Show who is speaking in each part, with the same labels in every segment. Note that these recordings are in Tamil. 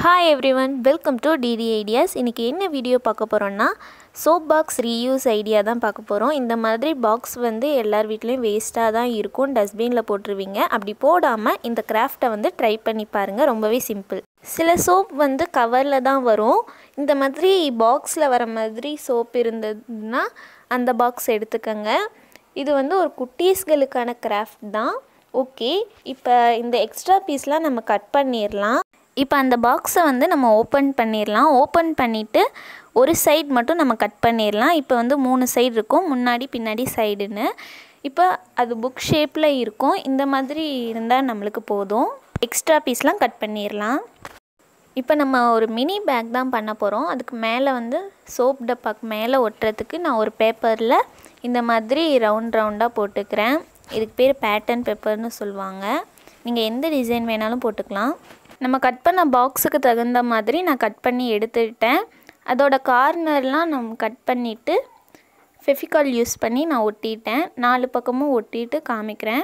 Speaker 1: hi everyone welcome to DD ideas இன்றைக்கி என்ன வீடியோ பார்க்க போகிறோன்னா சோப் பாக்ஸ் ரீயூஸ் ஐடியா தான் பார்க்க போகிறோம் இந்த மாதிரி பாக்ஸ் வந்து எல்லார் வீட்லேயும் வேஸ்ட்டாக தான் இருக்கும் டஸ்ட்பினில் போட்டுருவீங்க அப்படி போடாமல் இந்த கிராஃப்டை வந்து ட்ரை பண்ணி பாருங்கள் ரொம்பவே சிம்பிள் சில சோப் வந்து கவரில் தான் வரும் இந்த மாதிரி பாக்ஸில் வர மாதிரி சோப் இருந்ததுன்னா அந்த பாக்ஸ் எடுத்துக்கோங்க இது வந்து ஒரு குட்டீஸ்களுக்கான கிராஃப்ட் தான் ஓகே இப்போ இந்த எக்ஸ்ட்ரா பீஸ்லாம் நம்ம கட் பண்ணிடலாம் இப்போ அந்த பாக்ஸை வந்து நம்ம ஓப்பன் பண்ணிடலாம் ஓப்பன் பண்ணிவிட்டு ஒரு சைடு மட்டும் நம்ம கட் பண்ணிடலாம் இப்போ வந்து மூணு சைடு இருக்கும் முன்னாடி பின்னாடி சைடுன்னு இப்போ அது புக் ஷேப்பில் இருக்கும் இந்த மாதிரி இருந்தால் நம்மளுக்கு போதும் எக்ஸ்ட்ரா பீஸ்லாம் கட் பண்ணிடலாம் இப்போ நம்ம ஒரு மினி பேக் தான் பண்ண போகிறோம் அதுக்கு மேலே வந்து சோப் டப்பாக்கு மேலே ஒட்டுறதுக்கு நான் ஒரு பேப்பரில் இந்த மாதிரி ரவுண்ட் ரவுண்டாக போட்டுக்கிறேன் இதுக்கு பேர் பேட்டர்ன் பேப்பர்னு சொல்லுவாங்க நீங்கள் எந்த டிசைன் வேணாலும் போட்டுக்கலாம் நம்ம கட் பண்ண பாக்ஸுக்கு தகுந்த மாதிரி நான் கட் பண்ணி எடுத்துக்கிட்டேன் அதோட கார்னர்லாம் நம்ம கட் பண்ணிவிட்டு ஃபெஃபிகால் யூஸ் பண்ணி நான் ஒட்டிட்டேன் நாலு பக்கமும் ஒட்டிட்டு காமிக்கிறேன்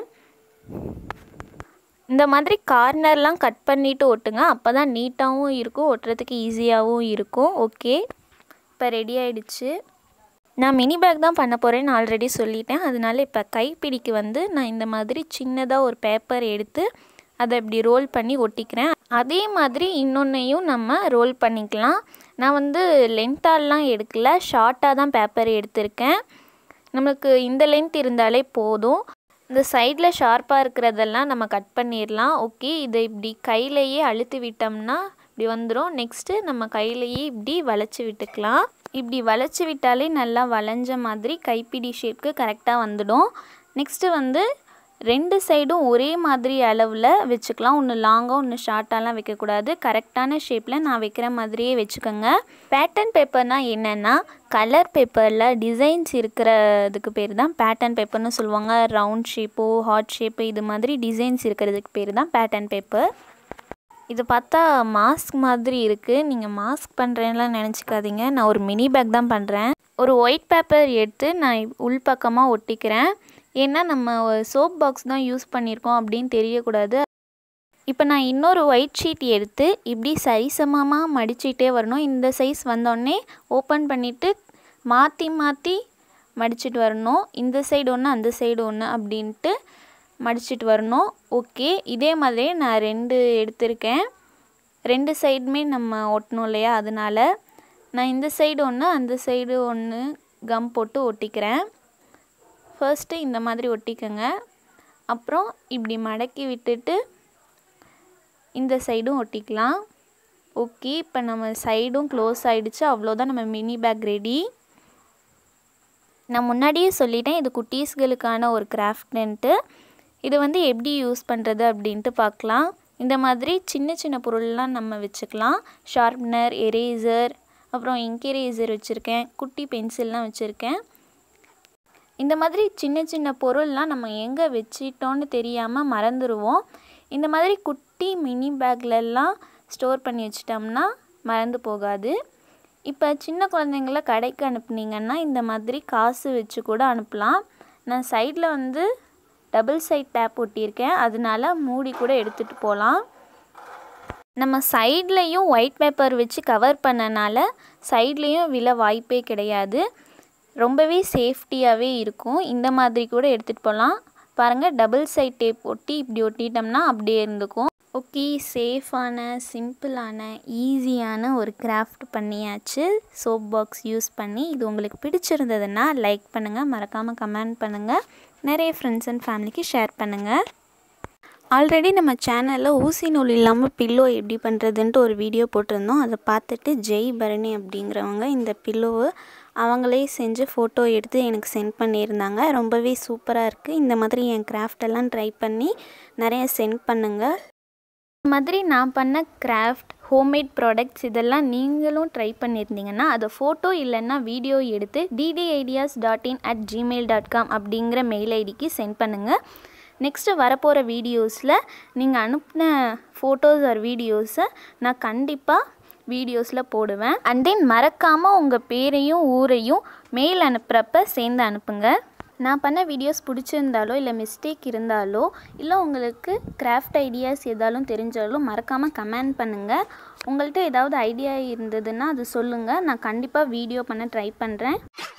Speaker 1: இந்த மாதிரி கார்னர்லாம் கட் பண்ணிவிட்டு ஒட்டுங்க அப்போ தான் நீட்டாகவும் இருக்கும் ஒட்டுறதுக்கு ஈஸியாகவும் இருக்கும் ஓகே இப்போ ரெடி ஆகிடுச்சு நான் மினி பேக் தான் பண்ண போகிறேன்னு ஆல்ரெடி சொல்லிட்டேன் அதனால இப்போ கைப்பிடிக்கு வந்து நான் இந்த மாதிரி சின்னதாக ஒரு பேப்பர் எடுத்து அதை இப்படி ரோல் பண்ணி ஒட்டிக்கிறேன் அதே மாதிரி இன்னொன்றையும் நம்ம ரோல் பண்ணிக்கலாம் நான் வந்து லென்த்தாலாம் எடுக்கல ஷார்ட்டாக தான் பேப்பர் எடுத்திருக்கேன் நமக்கு இந்த லென்த் இருந்தாலே போதும் இந்த சைடில் ஷார்ப்பாக இருக்கிறதெல்லாம் நம்ம கட் பண்ணிடலாம் ஓகே இதை இப்படி கையிலையே அழுத்தி விட்டோம்னா இப்படி வந்துடும் நெக்ஸ்ட்டு நம்ம கையிலையே இப்படி வளைச்சி விட்டுக்கலாம் இப்படி வளைச்சி விட்டாலே நல்லா வளைஞ்ச மாதிரி கைப்பிடி ஷேப்க்கு கரெக்டாக வந்துடும் நெக்ஸ்ட்டு வந்து ரெண்டு சைடும் ஒரே மாதிரி அளவில் வச்சுக்கலாம் ஒன்று லாங்காக ஒன்று ஷார்ட்டாலாம் வைக்கக்கூடாது கரெக்டான ஷேப்பில் நான் வைக்கிற மாதிரியே வச்சுக்கோங்க பேட்டர்ன் பேப்பர்னால் என்னென்னா கலர் பேப்பரில் டிசைன்ஸ் இருக்கிறதுக்கு பேர் தான் பேட்டர்ன் பேப்பர்னு சொல்லுவாங்க ரவுண்ட் ஷேப்போ ஹார்ட் ஷேப்பு இது மாதிரி டிசைன்ஸ் இருக்கிறதுக்கு பேர் தான் பேட்டர்ன் பேப்பர் இது பார்த்தா மாஸ்க் மாதிரி இருக்குது நீங்கள் மாஸ்க் பண்ணுறேன்லாம் நினச்சிக்காதீங்க நான் ஒரு மினி பேக் தான் பண்ணுறேன் ஒரு ஒயிட் பேப்பர் எடுத்து நான் உள்பக்கமாக ஒட்டிக்கிறேன் ஏன்னா நம்ம சோப் பாக்ஸ் தான் யூஸ் பண்ணியிருக்கோம் அப்படின்னு தெரியக்கூடாது இப்போ நான் இன்னொரு ஒயிட் ஷீட் எடுத்து இப்படி சரிசமமாக மடிச்சிட்டே வரணும் இந்த சைஸ் வந்தோடனே ஓப்பன் பண்ணிவிட்டு மாற்றி மாற்றி மடிச்சிட்டு வரணும் இந்த சைடு ஒன்று அந்த சைடு ஒன்று அப்படின்ட்டு மடிச்சிட்டு வரணும் ஓகே இதே மாதிரியே நான் ரெண்டு எடுத்திருக்கேன் ரெண்டு சைடுமே நம்ம ஒட்டணும் இல்லையா அதனால் நான் இந்த சைடு ஒன்று அந்த சைடு ஒன்று கம் போட்டு ஒட்டிக்கிறேன் ஃபர்ஸ்ட்டு இந்த மாதிரி ஒட்டிக்கோங்க அப்புறம் இப்படி மடக்கி விட்டுட்டு இந்த சைடும் ஒட்டிக்கலாம் ஓகே இப்போ நம்ம சைடும் க்ளோஸ் ஆகிடுச்சு அவ்வளோதான் நம்ம மினி பேக் ரெடி நான் முன்னாடியே சொல்லிட்டேன் இது குட்டீஸ்களுக்கான ஒரு கிராஃப்ட்ன்ட்டு இது வந்து எப்படி யூஸ் பண்ணுறது அப்படின்ட்டு பார்க்கலாம் இந்த மாதிரி சின்ன சின்ன பொருள்லாம் நம்ம வச்சுக்கலாம் ஷார்ப்னர் எரேசர் அப்புறம் இங்க் எரேசர் வச்சுருக்கேன் குட்டி பென்சில்லாம் வச்சுருக்கேன் இந்த மாதிரி சின்ன சின்ன பொருள்லாம் நம்ம எங்கே வச்சிட்டோன்னு தெரியாமல் மறந்துடுவோம் இந்த மாதிரி குட்டி மினி பேக்லெல்லாம் ஸ்டோர் பண்ணி வச்சிட்டோம்னா மறந்து போகாது இப்போ சின்ன குழந்தைங்கள கடைக்கு அனுப்புனீங்கன்னா இந்த மாதிரி காசு வச்சு கூட அனுப்பலாம் நான் சைடில் வந்து டபுள் சைட் டேப் ஒட்டியிருக்கேன் அதனால மூடி கூட எடுத்துகிட்டு போகலாம் நம்ம சைட்லேயும் ஒயிட் பேப்பர் வச்சு கவர் பண்ணனால சைட்லேயும் விழ வாய்ப்பே கிடையாது ரொம்பவே சேஃப்டியாகவே இருக்கும் இந்த மாதிரி கூட எடுத்துகிட்டு போகலாம் பாருங்கள் டபுள் சைட் டேப் ஒட்டி இப்படி ஒட்டிட்டோம்னா அப்படியே இருந்துக்கும் ஓகே சேஃபான சிம்பிளான ஈஸியான ஒரு கிராஃப்ட் பண்ணியாச்சு சோப் பாக்ஸ் யூஸ் பண்ணி இது உங்களுக்கு பிடிச்சிருந்ததுன்னா லைக் பண்ணுங்கள் மறக்காமல் கமெண்ட் பண்ணுங்கள் நிறைய ஃப்ரெண்ட்ஸ் அண்ட் ஃபேமிலிக்கு ஷேர் பண்ணுங்கள் ஆல்ரெடி நம்ம சேனலில் ஊசி நூல் இல்லாமல் பில்லோ எப்படி பண்ணுறதுன்ட்டு ஒரு வீடியோ போட்டிருந்தோம் அதை பார்த்துட்டு ஜெய் பரணி அப்படிங்கிறவங்க இந்த பில்லோவை அவங்களே செஞ்சு ஃபோட்டோ எடுத்து எனக்கு சென்ட் பண்ணியிருந்தாங்க ரொம்பவே சூப்பராக இருக்குது இந்த மாதிரி என் கிராஃப்டெல்லாம் ட்ரை பண்ணி நிறைய சென்ட் பண்ணுங்கள் இந்த மாதிரி நான் பண்ண கிராஃப்ட் ஹோம்மேட் ப்ராடக்ட்ஸ் இதெல்லாம் நீங்களும் ட்ரை பண்ணியிருந்தீங்கன்னா அதை ஃபோட்டோ இல்லைன்னா வீடியோ எடுத்து DD ideas dot in at Gmail dot com அப்படிங்கிற மெயில் ஐடிக்கு சென்ட் பண்ணுங்கள் நெக்ஸ்ட்டு வரப்போகிற வீடியோஸில் நீங்கள் அனுப்பின ஃபோட்டோஸ் ஆர் வீடியோஸை நான் கண்டிப்பாக வீடியோஸில் போடுவேன் அண்ட் தென் மறக்காமல் உங்கள் பேரையும் ஊரையும் மெயில் அனுப்புகிறப்ப சேர்ந்து அனுப்புங்க நான் பண்ண வீடியோஸ் பிடிச்சிருந்தாலோ இல்லை மிஸ்டேக் இருந்தாலோ இல்லை உங்களுக்கு கிராஃப்ட் ஐடியாஸ் எதாலும் தெரிஞ்சாலும் மறக்காமல் கமெண்ட் பண்ணுங்கள் உங்கள்கிட்ட ஏதாவது ஐடியா இருந்ததுன்னா அது சொல்லுங்கள் நான் கண்டிப்பாக வீடியோ பண்ண ட்ரை பண்ணுறேன்